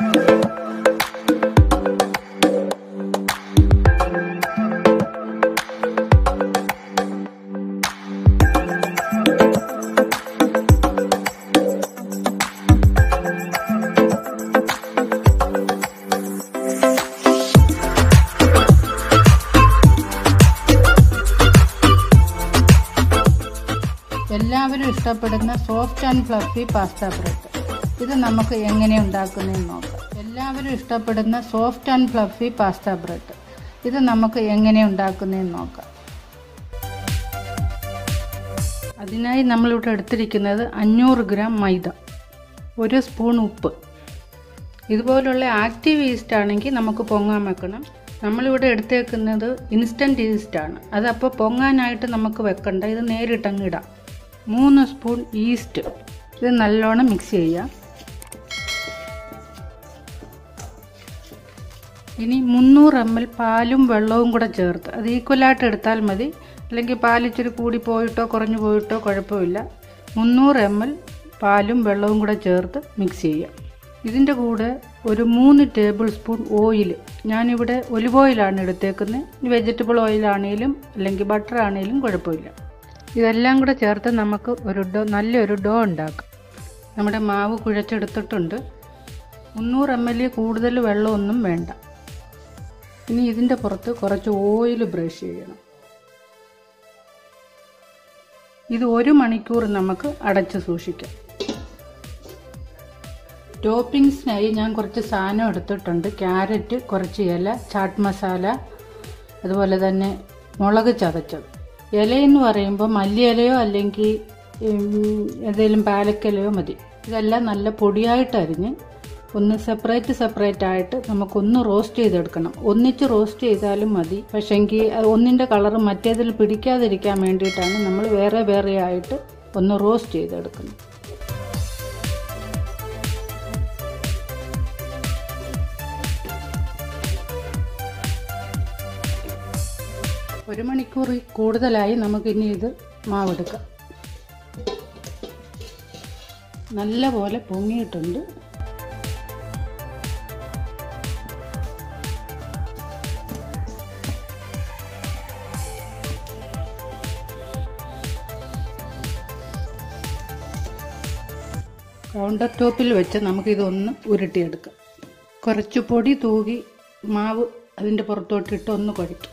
എല്ലാവരും ഇഷ്ടപ്പെടുന്ന soft and fluffy pasta bread ഇത് നമുക്ക് എങ്ങനെ ഉണ്ടാക്കുന്നതെന്ന് നോക്കാം എല്ലാവരും ഇഷ്ടപ്പെടുന്ന soft and fluffy pasta bread ഇത് നമുക്ക് എങ്ങനെ ഉണ്ടാക്കുന്നതെന്ന് നോക്കാം അതിനായി നമ്മളിവിടെ എടുത്തിരിക്കുന്നത് അഞ്ഞൂറ് ഗ്രാം മൈദ ഒരു സ്പൂൺ ഉപ്പ് ഇതുപോലുള്ള ആക്റ്റീവ് ഈസ്റ്റ് ആണെങ്കിൽ നമുക്ക് പൊങ്ങാൻ വെക്കണം നമ്മളിവിടെ എടുത്തേക്കുന്നത് ഇൻസ്റ്റൻറ്റ് ഈസ്റ്റാണ് അതപ്പോൾ പൊങ്ങാനായിട്ട് നമുക്ക് വെക്കണ്ട ഇത് നേരിട്ടങ്ങ് ഇടാം മൂന്ന് സ്പൂൺ ഈസ്റ്റ് ഇത് നല്ലോണം മിക്സ് ചെയ്യാം ഇനി മുന്നൂറ് എം എൽ പാലും വെള്ളവും കൂടെ ചേർത്ത് അത് ഈക്വലായിട്ട് എടുത്താൽ മതി അല്ലെങ്കിൽ പാൽ ഇച്ചിരി കൂടി പോയിട്ടോ കുറഞ്ഞു പോയിട്ടോ കുഴപ്പമില്ല മുന്നൂറ് എം എൽ പാലും വെള്ളവും കൂടെ ചേർത്ത് മിക്സ് ചെയ്യാം ഇതിൻ്റെ കൂടെ ഒരു മൂന്ന് ടേബിൾ സ്പൂൺ ഓയിൽ ഞാനിവിടെ ഒലിവ് ഓയിലാണ് എടുത്തേക്കുന്നത് വെജിറ്റബിൾ ഓയിലാണേലും അല്ലെങ്കിൽ ബട്ടർ ആണേലും കുഴപ്പമില്ല ഇതെല്ലാം കൂടെ ചേർത്ത് നമുക്ക് ഒരു ഡോ നല്ലൊരു ഡോ ഉണ്ടാക്കാം നമ്മുടെ മാവ് കുഴച്ചെടുത്തിട്ടുണ്ട് മുന്നൂറ് എം എൽ കൂടുതൽ വെള്ളമൊന്നും വേണ്ട ഇനി ഇതിൻ്റെ പുറത്ത് കുറച്ച് ഓയിൽ ബ്രഷ് ചെയ്യണം ഇത് ഒരു മണിക്കൂർ നമുക്ക് അടച്ച് സൂക്ഷിക്കാം ടോപ്പിങ്സിനായി ഞാൻ കുറച്ച് സാധനം എടുത്തിട്ടുണ്ട് ക്യാരറ്റ് കുറച്ച് ഇല ചാട്ട് മസാല അതുപോലെ തന്നെ മുളക് ചതച്ചത് ഇലയെന്ന് പറയുമ്പോൾ മല്ലിയിലയോ അല്ലെങ്കിൽ ഏതെങ്കിലും പാലക്കിലയോ മതി ഇതെല്ലാം നല്ല പൊടിയായിട്ട് അരിഞ്ഞ് ഒന്ന് സെപ്പറേറ്റ് സെപ്പറേറ്റ് ആയിട്ട് നമുക്കൊന്ന് റോസ്റ്റ് ചെയ്തെടുക്കണം ഒന്നിച്ച് റോസ്റ്റ് ചെയ്താലും മതി പക്ഷേങ്കിൽ ഒന്നിൻ്റെ കളർ മറ്റേതിൽ പിടിക്കാതിരിക്കാൻ വേണ്ടിയിട്ടാണ് നമ്മൾ വേറെ വേറെ ആയിട്ട് ഒന്ന് റോസ്റ്റ് ചെയ്തെടുക്കുന്നത് ഒരു മണിക്കൂർ കൂടുതലായി നമുക്കിനി ഇത് മാവെടുക്കാം നല്ല പോലെ പൊങ്ങിയിട്ടുണ്ട് കൗണ്ടർ ടോപ്പിൽ വെച്ച് നമുക്കിതൊന്ന് ഉരുട്ടിയെടുക്കാം കുറച്ച് പൊടി തൂകി മാവ് അതിൻ്റെ പുറത്തോട്ടിട്ട് ഒന്ന് കുഴയ്ക്കും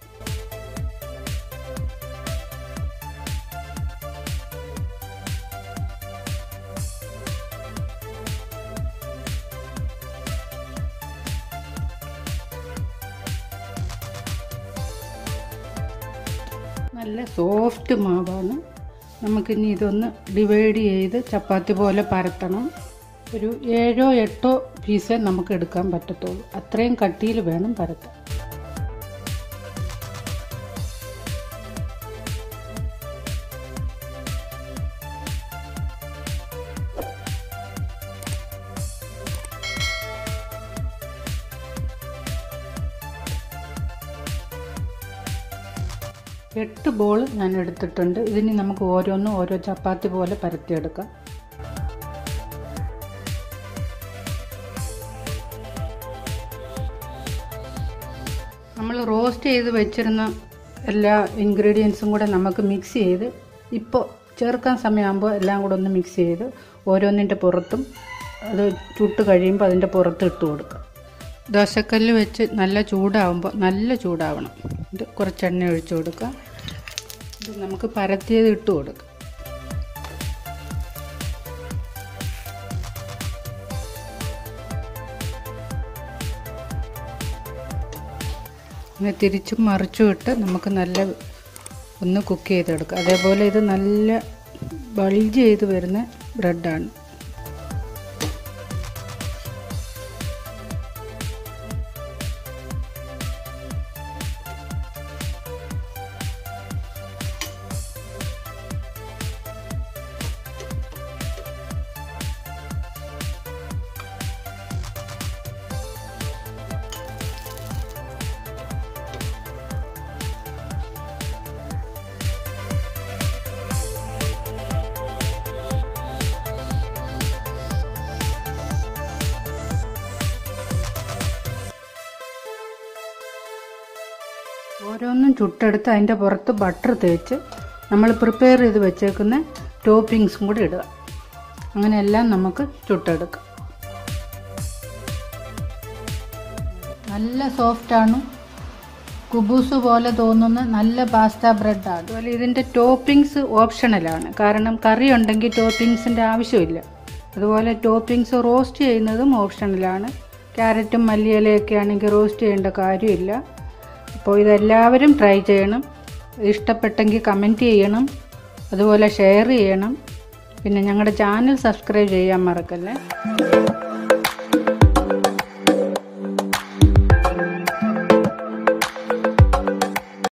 നല്ല സോഫ്റ്റ് മാവാണ് നമുക്കിനി ഇതൊന്ന് ഡിവൈഡ് ചെയ്ത് ചപ്പാത്തി പോലെ പരത്തണം ഒരു ഏഴോ എട്ടോ പീസേ നമുക്ക് എടുക്കാൻ പറ്റത്തുള്ളൂ അത്രയും കട്ടിയിൽ വേണം പരത്താൻ എട്ട് ബോൾ ഞാൻ എടുത്തിട്ടുണ്ട് ഇതിന് നമുക്ക് ഓരോന്നും ഓരോ ചപ്പാത്തി പോലെ പരത്തിയെടുക്കാം നമ്മൾ റോസ്റ്റ് ചെയ്ത് വെച്ചിരുന്ന എല്ലാ ഇൻഗ്രീഡിയൻസും കൂടെ നമുക്ക് മിക്സ് ചെയ്ത് ഇപ്പോൾ ചേർക്കാൻ സമയമാകുമ്പോൾ എല്ലാം കൂടെ ഒന്ന് മിക്സ് ചെയ്ത് ഓരോന്നിൻ്റെ പുറത്തും അത് ചുട്ട് കഴിയുമ്പോൾ അതിൻ്റെ പുറത്ത് ഇട്ട് കൊടുക്കുക ദോശക്കല്ല് വെച്ച് നല്ല ചൂടാവുമ്പോൾ നല്ല ചൂടാവണം ഇത് കുറച്ച് എണ്ണ ഒഴിച്ച് കൊടുക്കുക ഇത് നമുക്ക് പരത്തിയത് ഇട്ട് കൊടുക്കുക ഇങ്ങനെ തിരിച്ചും മറിച്ചും ഇട്ട് നമുക്ക് നല്ല ഒന്ന് കുക്ക് ചെയ്തെടുക്കാം അതേപോലെ ഇത് നല്ല ബൾജ് ചെയ്ത് വരുന്ന ബ്രെഡാണ് ഓരോന്നും ചുട്ടെടുത്ത് അതിൻ്റെ പുറത്ത് ബട്ടർ തേച്ച് നമ്മൾ പ്രിപ്പയർ ചെയ്ത് വെച്ചേക്കുന്ന ടോപ്പിങ്സും കൂടി ഇടുക അങ്ങനെ എല്ലാം നമുക്ക് ചുട്ടെടുക്കാം നല്ല സോഫ്റ്റാണ് കുബൂസ് പോലെ തോന്നുന്ന നല്ല പാസ്ത ബ്രെഡാണ് അതുപോലെ ഇതിൻ്റെ ടോപ്പിങ്സ് ഓപ്ഷണലാണ് കാരണം കറി ഉണ്ടെങ്കിൽ ടോപ്പിങ്സിൻ്റെ ആവശ്യമില്ല അതുപോലെ ടോപ്പിങ്സ് റോസ്റ്റ് ചെയ്യുന്നതും ഓപ്ഷണലാണ് ക്യാരറ്റും മല്ലിയിലയൊക്കെ ആണെങ്കിൽ റോസ്റ്റ് ചെയ്യേണ്ട കാര്യമില്ല അപ്പോൾ ഇതെല്ലാവരും ട്രൈ ചെയ്യണം ഇഷ്ടപ്പെട്ടെങ്കിൽ കമൻറ്റ് ചെയ്യണം അതുപോലെ ഷെയർ ചെയ്യണം പിന്നെ ഞങ്ങളുടെ ചാനൽ സബ്സ്ക്രൈബ് ചെയ്യാൻ മറക്കല്ലേ